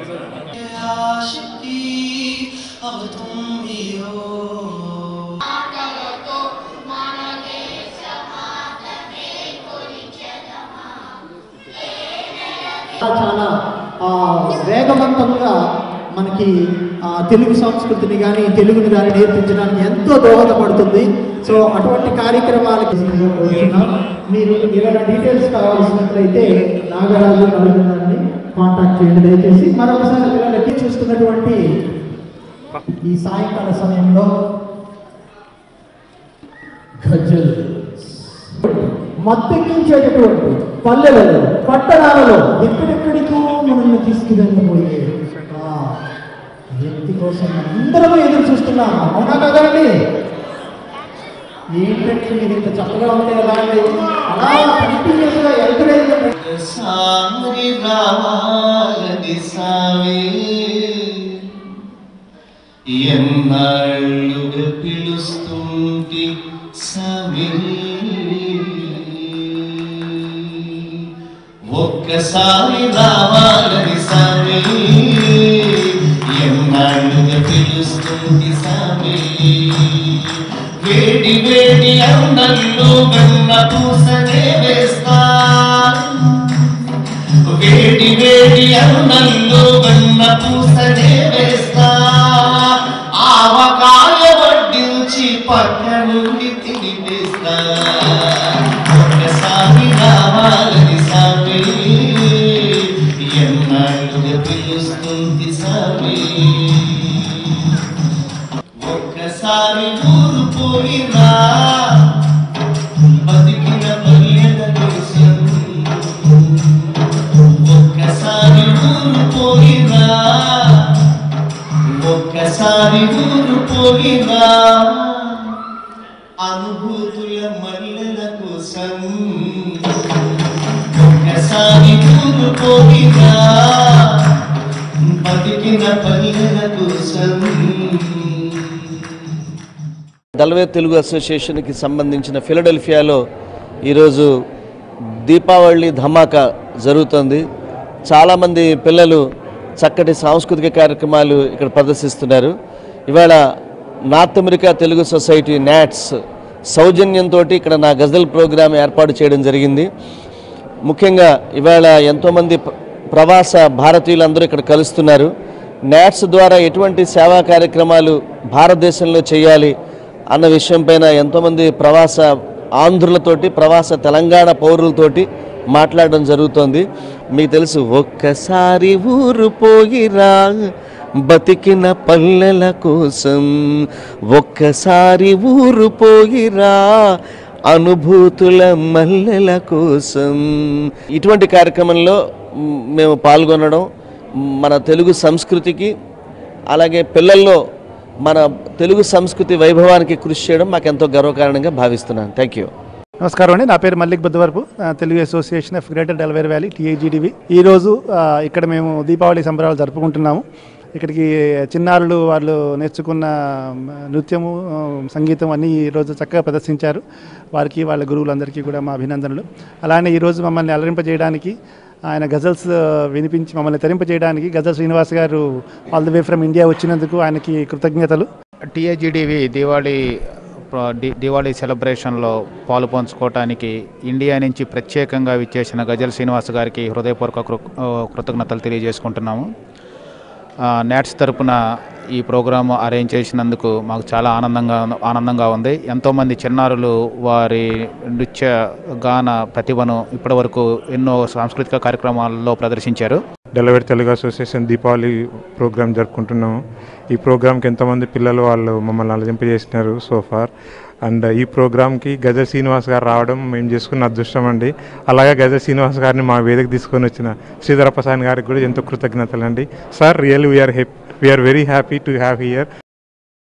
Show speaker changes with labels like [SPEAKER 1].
[SPEAKER 1] आशिकी अब तुम ही हो
[SPEAKER 2] చాలా ఆ, వేగవంతంగా మనకి ఆ, తెలుగు సంస్కృతిని కానీ తెలుగుని కానీ నేర్పించడానికి ఎంతో దోహదపడుతుంది సో అటువంటి కార్యక్రమాలకి కోరుతున్నాం. మీరు ఏమైనా డీటెయిల్స్ కావాల్సినట్లయితే నాగరాజు నలుగురిని కాంటాక్ట్ చేయండి దయచేసి మరొకసారి పిల్లలకి చూస్తున్నటువంటి ఈ సాయంకాల సమయంలో గజ్జలు మత్తెక్కించేటటువంటి పల్లెలలో పట్టణాలలో ఎక్కడెక్కడికో మనల్ని తీసుకువెళ్ళబోయే ఆ వ్యక్తి కోసం అందరము ఎదురు చూస్తున్నాం అవునా కదండి ఏంటంటే మీరు ఇంత చక్కగా ఉంటే ఎలా అండి అలా కంటిన్యూస్ గా ఎంకరేజ్
[SPEAKER 1] సారి రావాలని సావే ఎన్నాళ్ళుగా పిలుస్తుంటి సవి ఒక్కసారి రావాలని సావే ఎన్నాళ్ళుగా పిలుస్తుంది సావే వేడి వేడి అన్నంలో వెన్న పూసనే వేస్తా వేడి వేడి అన్నంలో వెన్న పూసనే వేస్తా ఆవకాయ వడ్డించి పక్క నుండి తినిపిస్తా ఒకసారి రావాలని సామి ఎన్నాళ్ళుగా పిలుస్తుంది సామి ఒక్కసారి ఊరు పోయిరా బతికిన పల్లెల కోసం ఒక్కసారి ఊరు పోయిరా ఒక్కసారి ఊరు పోయిరా అనుభూతుల మల్లెల కోసం ఒక్కసారి ఊరు పోయిరా బతికిన పల్లెల కోసం
[SPEAKER 3] దళవేర్ తెలుగు అసోసియేషన్కి సంబంధించిన ఫిలడెల్ఫియాలో ఈరోజు దీపావళి ధమాకా జరుగుతుంది చాలామంది పిల్లలు చక్కటి సాంస్కృతిక కార్యక్రమాలు ఇక్కడ ప్రదర్శిస్తున్నారు ఇవాళ North America Telugu society NATS సౌజన్యంతో ఇక్కడ నా గజల్ ప్రోగ్రాం ఏర్పాటు చేయడం జరిగింది ముఖ్యంగా ఇవాళ ఎంతోమంది ప్ర- ప్రవాస భారతీయులందరూ ఇక్కడ కలుస్తున్నారు నాట్స్ ద్వారా ఎటువంటి సేవా కార్యక్రమాలు భారతదేశంలో చేయాలి అన్న విషయంపైన ఎంతోమంది ప్రవాస ఆంధ్రులతోటి ప్రవాస తెలంగాణ పౌరులతోటి మాట్లాడడం జరుగుతోంది మీకు తెలుసు ఒక్కసారి ఊరు పోయిరా బతికిన పల్లెల కోసం ఒక్కసారి ఊరు పోయిరా అనుభూతుల మల్లెల కోసం ఇటువంటి కార్యక్రమంలో మ్, మేము పాల్గొనడం మ్, మన తెలుగు సంస్కృతికి అలాగే పిల్లల్లో మన తెలుగు సంస్కృతి వైభవానికి కృషి చేయడం మాకు ఎంతో గర్వకారణంగా భావిస్తున్నాను థ్యాంక్ యూ
[SPEAKER 4] నమస్కారం అండి నా పేరు మల్లిక్ బుద్ధవరపు ఆ, Telugu association of greater Delaware valley TIGDV ఈరోజు ఆ, ఇక్కడ మేము దీపావళి సంబరాలు జరుపుకుంటున్నాము ఇక్కడికి చిన్నారులు వాళ్ళు నేర్చుకున్న మ, నృత్యము ఆ, సంగీతం అన్నీ ఈరోజు చక్కగా ప్రదర్శించారు వారికి వాళ్ళ గురువులందరికీ కూడా మా అభినందనలు అలానే ఈరోజు మమ్మల్ని అలరింపజేయడానికి ఆయన గజల్స్ ఆ, వినిపించి మమ్మల్ని తరింపజేయడానికి గజల్ శ్రీనివాస్ గారు all the way from India వచ్చినందుకు ఆయనకి కృతజ్ఞతలు
[SPEAKER 5] టీఏజీడీవి దివాళీ ప్ర- ది- దివాళీ సెలబ్రేషన్లో పాలు పంచుకోవటానికి ఇండియా నుంచి ప్రత్యేకంగా విచ్చేసిన గజల్ శ్రీనివాస్ గారికి హృదయపూర్వక కృ ఆ, కృతజ్ఞతలు తెలియజేసుకుంటున్నాము ఆ, నాట్స్ తరపున ఈ ప్రోగ్రాము అరేంజ్ చేసినందుకు మాకు చాలా ఆనందంగా ఆనందంగా ఉంది ఎంతోమంది చిన్నారులు వారి నృత్య గాన ప్రతిభను ఇప్పటివరకు ఎన్నో సాంస్కృతిక కార్యక్రమాల్లో ప్రదర్శించారు
[SPEAKER 6] Delaware Telugu association Deepavali programme జరుపుకుంటున్నాము ఈ ప్రోగ్రామ్కి ఎంతోమంది పిల్లలు వాళ్ళు మమ్మల్ని అలరింపజేసినారు సో ఫార్ అండ్ ఈ ప్రోగ్రామ్కి గజ శ్రీనివాస్ గారు రావడం మేము చేసుకున్న అదృష్టం అండి అలాగే గజ శ్రీనివాస్ గారిని మా వేదిక తీసుకొని వచ్చిన శ్రీధర ప్రసాద్ గారికి కూడా ఎంతో కృతజ్ఞతలు అండి sir real we are happy we are very happy to have here